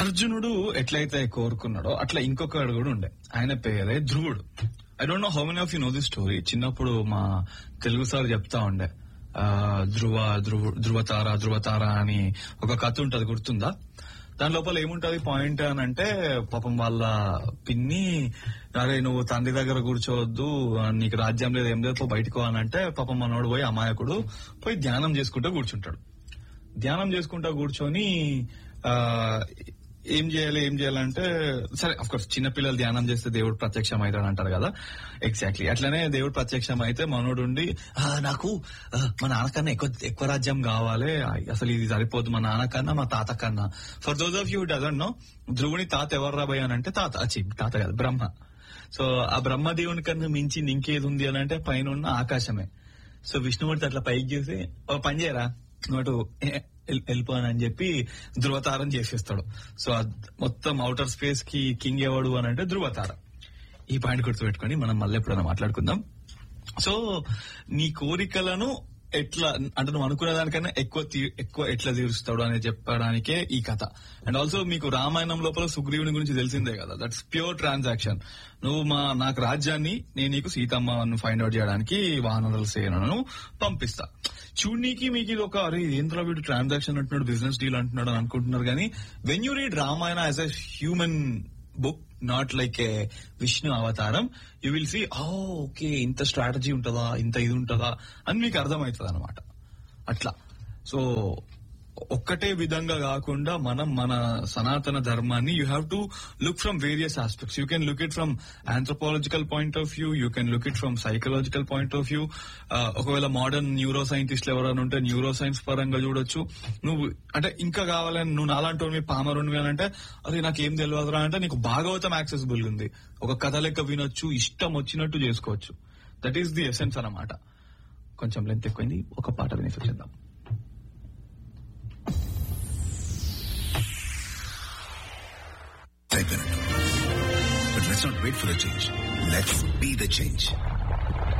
అర్జునుడు ఎట్లయితే కోరుకున్నాడో అట్లా ఇంకొకడు కూడా ఉండే ఆయన పేరే ధ్రువుడు I don't know how many of you know this story చిన్నప్పుడు మా తెలుగు సార్ చెప్తా ఉండే ఆ, ధ్రువ ధ్రువ ధ్రువతార ధ్రువతార అని ఒక కథ ఉంటది గుర్తుందా దాని లోపల ఏముంటది పాయింట్ అని అంటే పాపం వాళ్ళ పిన్ని అరే నువ్వు తండ్రి దగ్గర కూర్చోవద్దు ఆ, నీకు రాజ్యం లేదు ఏం లేదు పో బయటకు అని అంటే పాపం మనోడు పోయి అమాయకుడు పోయి ధ్యానం చేసుకుంటూ కూర్చుంటాడు ధ్యానం చేసుకుంటా కూర్చొని ఆ ఏం చేయాలి ఏం చేయాలంటే సరే అఫ్ కోర్స్ చిన్నపిల్లలు ధ్యానం చేస్తే దేవుడు ప్రత్యక్షం అవుతాడు అంటారు కదా ఎగ్జాక్ట్లీ అట్లనే దేవుడు ప్రత్యక్షం అయితే మనోడు ఉండి "ఆ, నాకు ఆ, మా నాన్నకన్నా ఎక్కువ ఎక్కువ రాజ్యం కావాలి ఆ, అసలు ఇది సరిపోదు మా నాన్నకన్నా మా తాత కన్నా for those of you doesn't know ధ్రువుని తాత ఎవరు రాబోయ్ అని అంటే తాత చి తాత కాదు బ్రహ్మ సో ఆ బ్రహ్మదేవుని కన్నా మించి ఇంకేది ఉంది అని అంటే పైన ఉన్న ఆకాశమే సో విష్ణుమూర్తి అట్లా పైకి చేసి ఓ పని చేయరా నువ్వు వెళ్ళిపోను అని చెప్పి ధృవతారం చేసేస్తాడు సో ఆ మొత్తం అవుటర్ స్పేస్ కి కింగ్ ఎవడు అని అంటే ధృవతార ఈ పాయింట్ గుర్తుపెట్టుకొని మనం మళ్ళీ ఎప్పుడైనా మాట్లాడుకుందాం సో నీ కోరికలను ఎట్లా అంటే నువ్వు అనుకునే దానికన్నా ఎక్కువ తీ- ఎక్కువ ఎట్లా తీరుస్తాడు అని చెప్పడానికే ఈ కథ అండ్ ఆల్సో మీకు రామాయణం లోపల సుగ్రీవుని గురించి తెలిసిందే కదా దట్స్ ప్యూర్ ట్రాన్సాక్షన్ నువ్వు మా నాకు రాజ్యాన్ని నేను నీకు సీతమ్మను ఫైండ్ అవుట్ చేయడానికి వానరుల సేనను పంపిస్తా చూడనీకి మీకు ఇది ఒక అరే ఏంద్రా వీడు ట్రాన్సాక్షన్ అంటున్నాడు బిజినెస్ డీల్ అంటున్నాడు అని అనుకుంటున్నారు కానీ when you read Ramayana as a human book not like a Vishnu అవతారం you will see oh okay ఇంత స్ట్రాటజీ ఉంటుందా ఇంత ఇది ఉంటుందా అని మీకు అర్థమవుతుంది అనమాట అట్లా సో ఒక్కటే విధంగా కాకుండా మనం మన సనాతన ధర్మాన్ని you have to look from various aspects you can look it from anthropological point of view you can look it from psychological point of view ఒకవేళ మోడర్న్ న్యూరో సైంటిస్ట్లు ఎవరైనా ఉంటే న్యూరో సైన్స్ పరంగా చూడొచ్చు నువ్వు అంటే ఇంకా కావాలని నువ్వు నాలాంటి వాడివి పామరునివి అని అంటే అరే నాకేం తెలియదురా అంటే నీకు భాగవతం యాక్సెసిబుల్ ఉంది ఒక కథ లెక్క వినొచ్చు ఇష్టం వచ్చినట్టు చేసుకోవచ్చు దట్ ఈస్ ది ఎసెన్స్ అన్నమాట కొంచెం లెంత్ ఎక్కువైంది ఒక పాట వినేసి వచ్చేద్దాం అయిపోయినట్టు but let's not wait for the change let's be the change